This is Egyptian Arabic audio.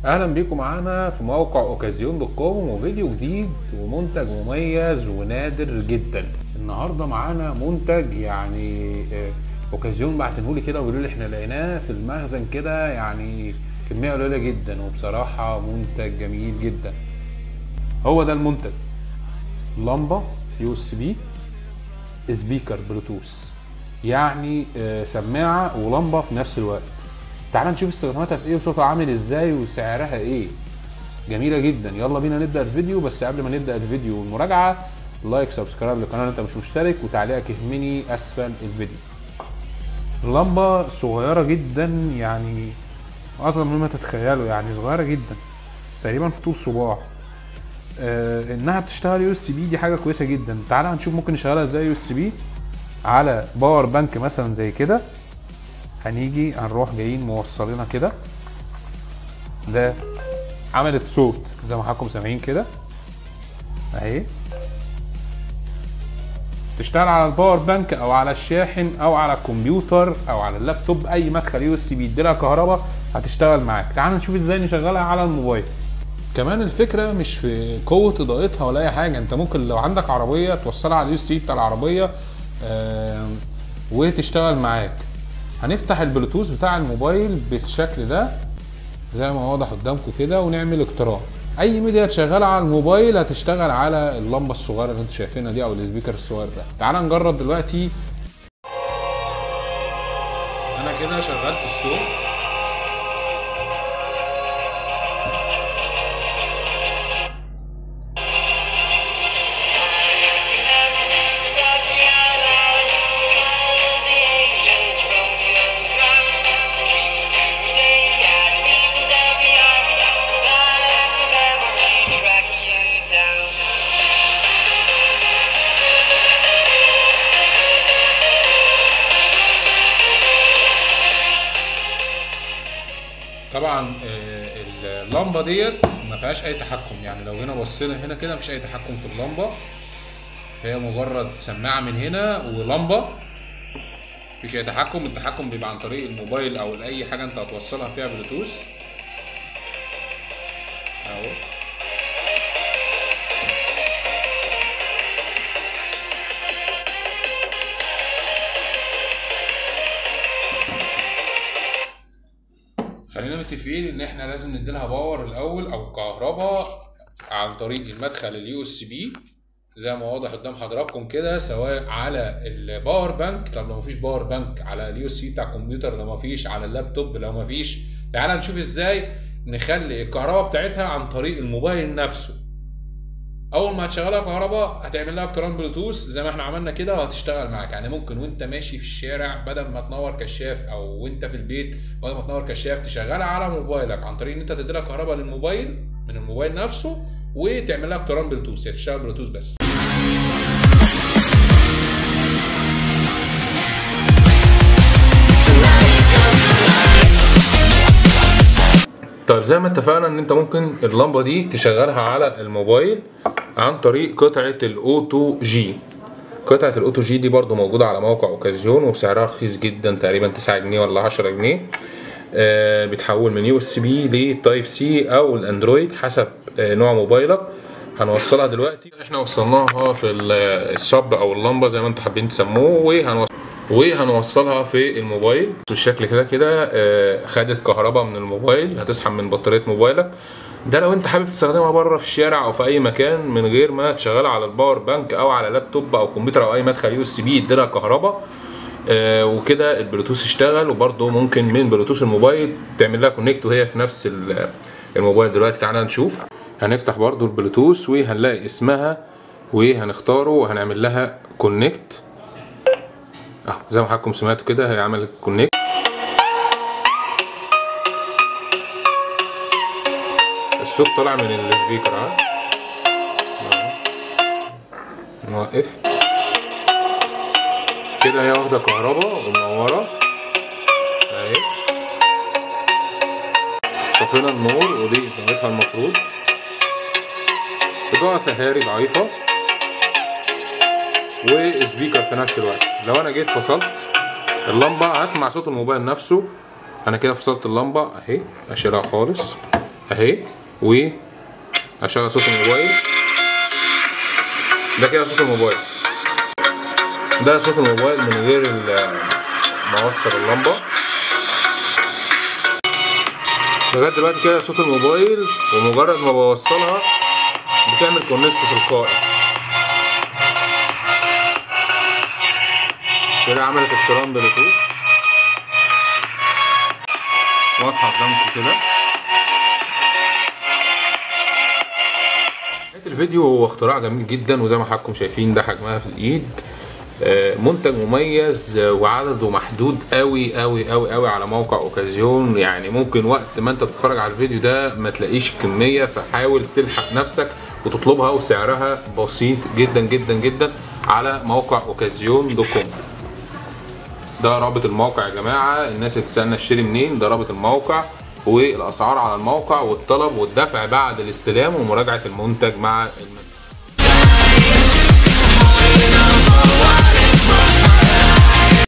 اهلا بيكم معانا في موقع اوكازيون دوت كوم وفيديو جديد ومنتج مميز ونادر جدا النهارده معانا منتج يعني آه، اوكازيون بعتنهولي كده وبيقولوا لي احنا لقيناه في المخزن كده يعني كميه قليله جدا وبصراحه منتج جميل جدا هو ده المنتج لمبه يو اس بي سبيكر بلوتوث يعني آه، سماعه ولمبه في نفس الوقت تعال نشوف استخداماتها في ايه وصوتها عامل ازاي وسعرها ايه جميله جدا يلا بينا نبدا الفيديو بس قبل ما نبدا الفيديو والمراجعه لايك سبسكرايب للقناه لو انت مش مشترك وتعليقك يهمني اسفل الفيديو اللمبه صغيره جدا يعني اصغر مما تتخيلوا يعني صغيره جدا تقريبا في طول صباع آه انها بتشتغل يو اس بي دي حاجه كويسه جدا تعالى هنشوف ممكن نشغلها ازاي يو اس بي على باور بانك مثلا زي كده هنيجي هنروح جايين موصلينها كده ده عملت صوت زي ما حضراتكم سامعين كده اهي تشتغل على الباور بانك او على الشاحن او على الكمبيوتر او على اللابتوب اي مدخل يو اس بي يديلها كهرباء هتشتغل معاك تعال نشوف ازاي نشغلها على الموبايل كمان الفكره مش في قوه اضاءتها ولا اي حاجه انت ممكن لو عندك عربيه توصلها على اليو اس بي بتاع العربيه آم، وتشتغل معاك هنفتح البلوتوث بتاع الموبايل بالشكل ده زي ما واضح قدامكم كده ونعمل اقتران اي ميديا تشغلها على الموبايل هتشتغل على اللمبه الصغيره اللي انتوا شايفينها دي او السبيكر الصغير ده تعال نجرب دلوقتي انا كده شغلت الصوت طبعا آه، اللمبه ديت ما فيهاش اي تحكم يعني لو هنا بصينا هنا كده مفيش اي تحكم في اللمبه هي مجرد سماعه من هنا ولمبه مفيش اي تحكم التحكم بيبقى عن طريق الموبايل او اي حاجه انت هتوصلها فيها بلوتوث اهو خلينا متفقين ان احنا لازم نديلها باور الاول او كهرباء عن طريق المدخل اليو اس بي زي ما واضح قدام حضراتكم كده سواء على الباور بانك طب لو مفيش باور بانك على اليو اس بي بتاع الكمبيوتر لو مفيش على اللابتوب لو مفيش تعال نشوف ازاي نخلي الكهرباء بتاعتها عن طريق الموبايل نفسه اول ما هتشغلها كهرباء هتعمل لها اقتران بلوتوث زي ما احنا عملنا كده وهتشتغل معاك يعني ممكن وانت ماشي في الشارع بدل ما تنور كشاف او وانت في البيت بدل ما تنور كشاف تشغلها على موبايلك عن طريق ان انت تدي لها كهرباء للموبايل من الموبايل نفسه وتعمل لها اقتران بلوتوث هي بتشتغل بلوتوث بس طيب زي ما اتفقنا ان انت ممكن اللمبه دي تشغلها على الموبايل عن طريق قطعه الاوتو جي قطعه الاوتو جي دي برضو موجوده على موقع اوكازيون وسعرها رخيص جدا تقريبا 9 جنيه ولا 10 جنيه آه بتحول من يو اس بي لتايب سي او الاندرويد حسب آه نوع موبايلك هنوصلها دلوقتي احنا وصلناها في ال- الصب او اللمبه زي ما انتوا حابين تسموه وهنوصل وهنوصلها في الموبايل بالشكل كده كده آه، خدت كهرباء من الموبايل هتسحب من بطاريه موبايلك ده لو انت حابب تستخدمها بره في الشارع او في اي مكان من غير ما تشغلها على الباور بانك او على لابتوب او كمبيوتر او اي مدخل يو اس بي يديلها كهرباء آه، وكده البلوتوث اشتغل وبرده ممكن من بلوتوث الموبايل تعمل لها كونكت وهي في نفس ال- الموبايل دلوقتي تعالى نشوف هنفتح برده البلوتوث وهنلاقي اسمها وهنختاره وهنعمل لها كونكت اهو زي ما حضراتكم سمعتوا كده هي عملت كونكت الصوت طالع من السبيكر ها أهو. نوقف كده هي واخده كهرباء ومنوره اهي طفينا النور ودي اضاءتها المفروض اضاءه سهاري ضعيفه وسبيكر في نفس الوقت لو انا جيت فصلت اللمبه هسمع صوت الموبايل نفسه انا كده فصلت اللمبه اهي اشيلها خالص اهي و اشغل صوت الموبايل ده كده صوت الموبايل ده صوت الموبايل من غير ال- ما اوصل اللمبه لغايه دلوقتي كده صوت الموبايل ومجرد ما بوصلها بتعمل كونكت تلقائي كده عملت اقتران بلوتوث واضحه قدامكم كده نهاية الفيديو هو اختراع جميل جدا وزي ما حضراتكم شايفين ده حجمها في الايد آه، منتج مميز آه، وعدده محدود قوي قوي قوي قوي على موقع اوكازيون يعني ممكن وقت ما انت بتتفرج على الفيديو ده ما تلاقيش الكميه فحاول تلحق نفسك وتطلبها وسعرها بسيط جدا جدا جدا على موقع اوكازيون دوت كوم ده رابط الموقع يا جماعه الناس اللي بتسالنا اشتري منين ده رابط الموقع والاسعار على الموقع والطلب والدفع بعد الاستلام ومراجعه المنتج مع المنتج